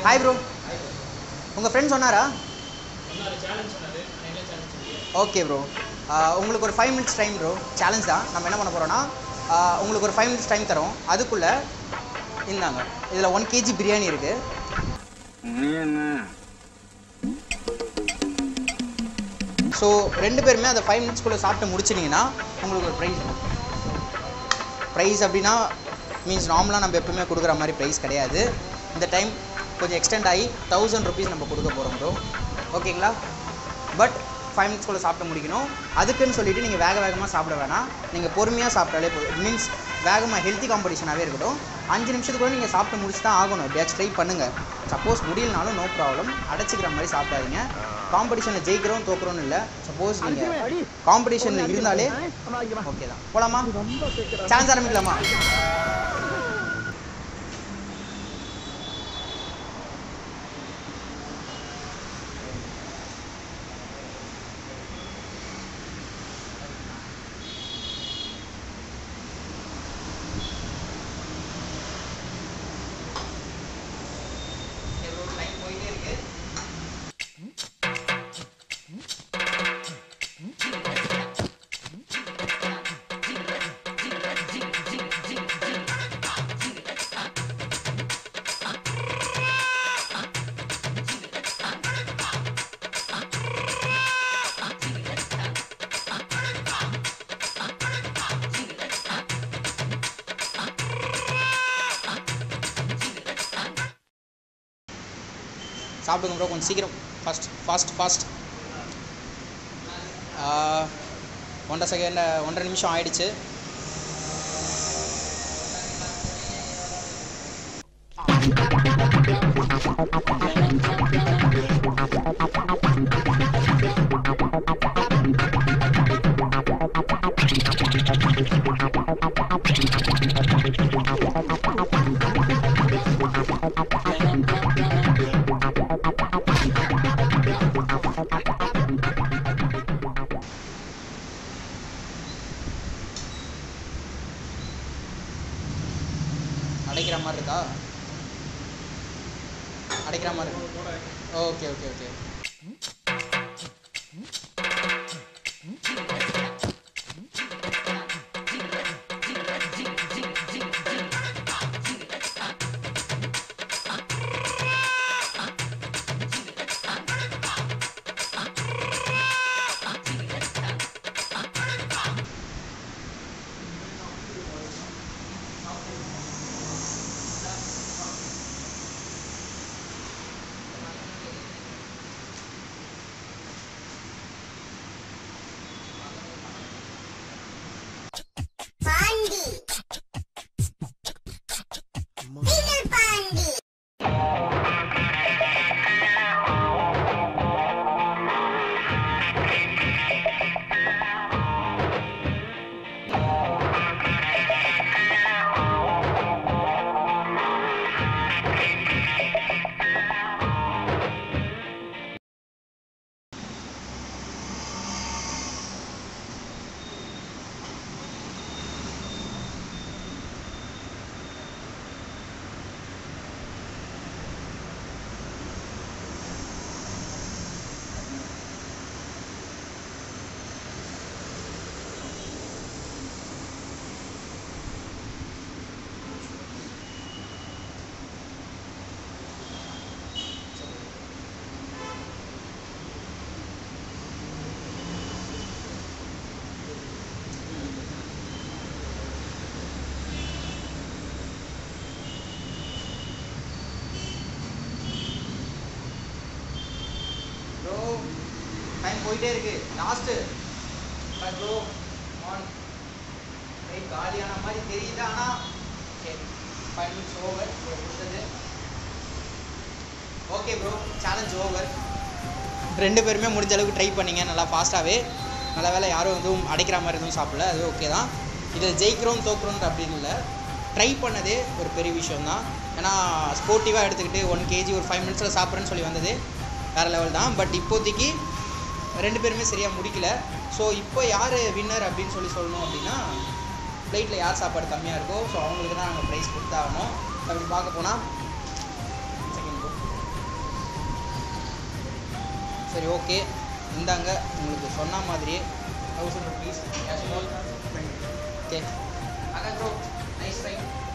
hi bro உங்கள் friend சொன்னாரா okay bro உங்களுக்கு ஒரு five minutes time bro challenge தான் நம்ம என்ன பண்ண போகிறோன்னா உங்களுக்கு ஒரு ஃபைவ் மினிட்ஸ் டைம் தரோம் அதுக்குள்ளே இந்தாங்க இதில் ஒன் கேஜி பிரியாணி இருக்குது ஸோ ரெண்டு பேருமே அந்த ஃபைவ் மினிட்ஸ்க்குள்ளே சாப்பிட்டு முடிச்சிட்டிங்கன்னா உங்களுக்கு ஒரு ப்ரைஸ் ப்ரைஸ் அப்படின்னா மீன்ஸ் நார்மலாக நம்ம எப்பவுமே கொடுக்குற மாதிரி ப்ரைஸ் கிடையாது இந்த டைம் கொஞ்சம் எக்ஸ்டெண்ட் ஆகி தௌசண்ட் ருபீஸ் நம்ம கொடுக்க போகிறோம் ப்ரோ ஓகேங்களா பட் ஃபைவ் மினிட்ஸ்க்குள்ளே சாப்பிட்டு முடிக்கணும் அதுக்குன்னு சொல்லிட்டு நீங்கள் வேக வேகமாக சாப்பிட வேணாம் நீங்கள் பொறுமையாக சாப்பிட்டாலே போதும் மீன்ஸ் வேகமாக ஹெல்த்தி காம்படிஷனாகவே இருக்கட்டும் அஞ்சு நிமிஷத்துக்குள்ள நீங்கள் சாப்பிட்டு முடிச்சு தான் ஆகணும் எப்படியாச்சும் ட்ரை பண்ணுங்கள் சப்போஸ் முடியலனாலும் நோ ப்ராப்ளம் அடைச்சிக்கிற மாதிரி சாப்பிடாதீங்க காம்படிஷனில் ஜெயிக்கிறோம் தோக்குறோன்னு இல்லை சப்போஸ் நீங்கள் காம்படிஷனில் இருந்தாலே ஓகே தான் போலாமா சேலஞ்ச் ஆரம்பிக்கலாமா டைம் போயிட்டே இருக்கு சாப்பிடுங்க ப்ரோ கொஞ்சம் சீக்கிரம் ஃபாஸ்ட் ஃபாஸ்ட் ஃபாஸ்ட் ஒன்றரை செகண்ட் ஒன்றரை நிமிஷம் ஆயிடுச்சு அடைக்கிற மாதிரி இருக்கா அடைக்கிற மாதிரி இருக்கு ஓகே ஓகே ஓகே பாண்டி வீரர் பாண்டி ப்ரோ டைம் போயிட்டே இருக்கு லாஸ்ட்டு ப்ரோ ஆன் ரைட் காலியான மாதிரி தெரியுது ஆனால் சரி ஃபைவ் மினிட்ஸ் ஓவர் கொடுத்தது ஓகே ப்ரோ சேலஞ்ச் ஓவர் ரெண்டு பேருமே முடிஞ்ச அளவுக்கு ட்ரை பண்ணீங்க நல்லா ஃபாஸ்ட்டாகவே நல்ல வேலை யாரும் எதுவும் அடைக்கிற மாதிரி எதுவும் சாப்பிடல அது ஓகே தான் இதில் ஜெயிக்கிறோம் தோக்குறோன்ற அப்படின்னு இல்லை ட்ரை பண்ணதே ஒரு பெரிய விஷயம் தான் ஏன்னா ஸ்போர்ட்டிவாக எடுத்துக்கிட்டு ஒன் கேஜி ஒரு ஃபைவ் மினிட்ஸில் சாப்பிட்றேன்னு சொல்லி வந்தது வேறு லெவல் தான் பட் இப்போதைக்கு ரெண்டு பேருமே சரியாக முடிக்கல ஸோ இப்போ யார் வின்னர் அப்படின்னு சொல்லி சொல்லணும் அப்படின்னா ஃப்ளைட்டில் யார் சாப்பாடு கம்மியாக இருக்கோ ஸோ அவங்களுக்கு தான் நாங்கள் ப்ரைஸ் கொடுத்தாகணும் அப்படி பார்க்க போனால் செகண்ட் சரி ஓகே இந்தாங்க உங்களுக்கு சொன்ன மாதிரியே thousand rupees cash okay Akash bro nice right